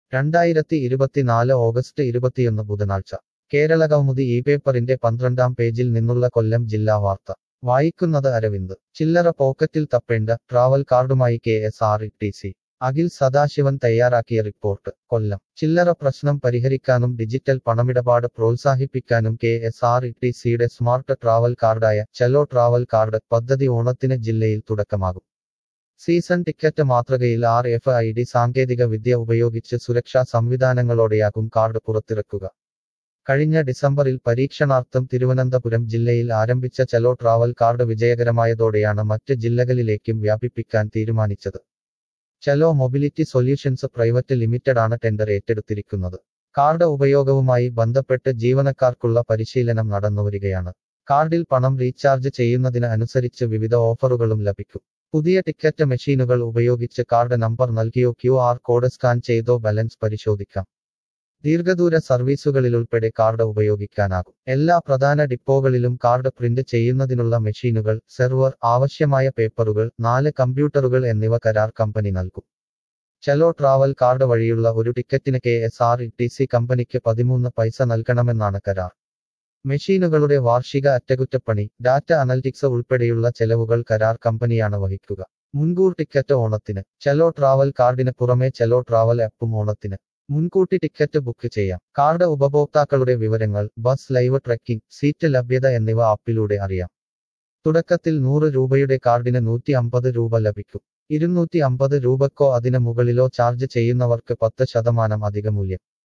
രണ്ടായിരത്തി ഇരുപത്തിനാല് ഓഗസ്റ്റ് ഇരുപത്തിയൊന്ന് ബുധനാഴ്ച കേരള കൗമുദി ഈ പേപ്പറിന്റെ പന്ത്രണ്ടാം പേജിൽ നിന്നുള്ള കൊല്ലം ജില്ലാ വാർത്ത വായിക്കുന്നത് അരവിന്ദ് ചില്ലറ പോക്കറ്റിൽ തപ്പേണ്ട ട്രാവൽ കാർഡുമായി K S R T C Akhil Sadasivan തയ്യാറാക്കിയ റിപ്പോർട്ട് കൊല്ലം ചില്ലറ പ്രശ്നം പരിഹരിക്കാനും ഡിജിറ്റൽ പണമിടപാട് പ്രോത്സാഹിപ്പിക്കാനും കെ എസ് ആർ ടി സിയുടെ സ്മാർട്ട് ട്രാവൽ കാർഡായ ചെലോ ട്രാവൽ കാർഡ് പദ്ധതി ഓണത്തിന് ജില്ലയിൽ തുടക്കമാകും സീസൺ ടിക്കറ്റ് മാതൃകയിൽ ആർ എഫ് ഐ ഡി സാങ്കേതിക വിദ്യ ഉപയോഗിച്ച് സുരക്ഷാ സംവിധാനങ്ങളോടെയാകും കാർഡ് പുറത്തിറക്കുക കഴിഞ്ഞ ഡിസംബറിൽ പരീക്ഷണാർത്ഥം തിരുവനന്തപുരം ജില്ലയിൽ ആരംഭിച്ച ചെലോ ട്രാവൽ കാർഡ് വിജയകരമായതോടെയാണ് മറ്റ് ജില്ലകളിലേക്കും വ്യാപിപ്പിക്കാൻ തീരുമാനിച്ചത് ചെലോ മൊബിലിറ്റി സൊല്യൂഷൻസ് പ്രൈവറ്റ് ലിമിറ്റഡാണ് ടെൻഡർ ഏറ്റെടുത്തിരിക്കുന്നത് കാർഡ് ഉപയോഗവുമായി ബന്ധപ്പെട്ട് ജീവനക്കാർക്കുള്ള പരിശീലനം നടന്നുവരികയാണ് കാർഡിൽ പണം റീചാർജ് ചെയ്യുന്നതിന് അനുസരിച്ച് വിവിധ ഓഫറുകളും ലഭിക്കും പുതിയ ടിക്കറ്റ് മെഷീനുകൾ ഉപയോഗിച്ച് കാർഡ് നമ്പർ നൽകിയോ ക്യു ആർ കോഡ് സ്കാൻ ചെയ്തോ ബാലൻസ് പരിശോധിക്കാം ദീർഘദൂര സർവീസുകളിലുൾപ്പെടെ കാർഡ് ഉപയോഗിക്കാനാകും എല്ലാ പ്രധാന ഡിപ്പോകളിലും കാർഡ് പ്രിന്റ് ചെയ്യുന്നതിനുള്ള മെഷീനുകൾ സെർവർ ആവശ്യമായ പേപ്പറുകൾ നാല് കമ്പ്യൂട്ടറുകൾ എന്നിവ കരാർ കമ്പനി നൽകും ചെലോ ട്രാവൽ കാർഡ് വഴിയുള്ള ഒരു ടിക്കറ്റിന് K S R T C കമ്പനിക്ക് പതിമൂന്ന് പൈസ നൽകണമെന്നാണ് കരാർ മെഷീനുകളുടെ വാർഷിക അറ്റകുറ്റപ്പണി ഡാറ്റ അനലിറ്റിക്സ് ഉൾപ്പെടെയുള്ള ചെലവുകൾ കരാർ കമ്പനിയാണ് വഹിക്കുക മുൻകൂർ ടിക്കറ്റ് ഓണത്തിന് ചെലോ ട്രാവൽ കാർഡിന് പുറമെ ചെലോ ട്രാവൽ ആപ്പും ഓണത്തിന് മുൻകൂട്ടി ടിക്കറ്റ് ബുക്ക് ചെയ്യാം കാർഡ് ഉപഭോക്താക്കളുടെ വിവരങ്ങൾ ബസ് ലൈവ് ട്രെക്കിംഗ് സീറ്റ് ലഭ്യത എന്നിവ ആപ്പിലൂടെ അറിയാം തുടക്കത്തിൽ നൂറ് രൂപയുടെ കാർഡിന് നൂറ്റി അമ്പത് രൂപ ലഭിക്കും ഇരുന്നൂറ്റി അമ്പത് രൂപക്കോ അതിന് മുകളിലോ ചാർജ് ചെയ്യുന്നവർക്ക് പത്ത് ശതമാനം അധിക മൂല്യം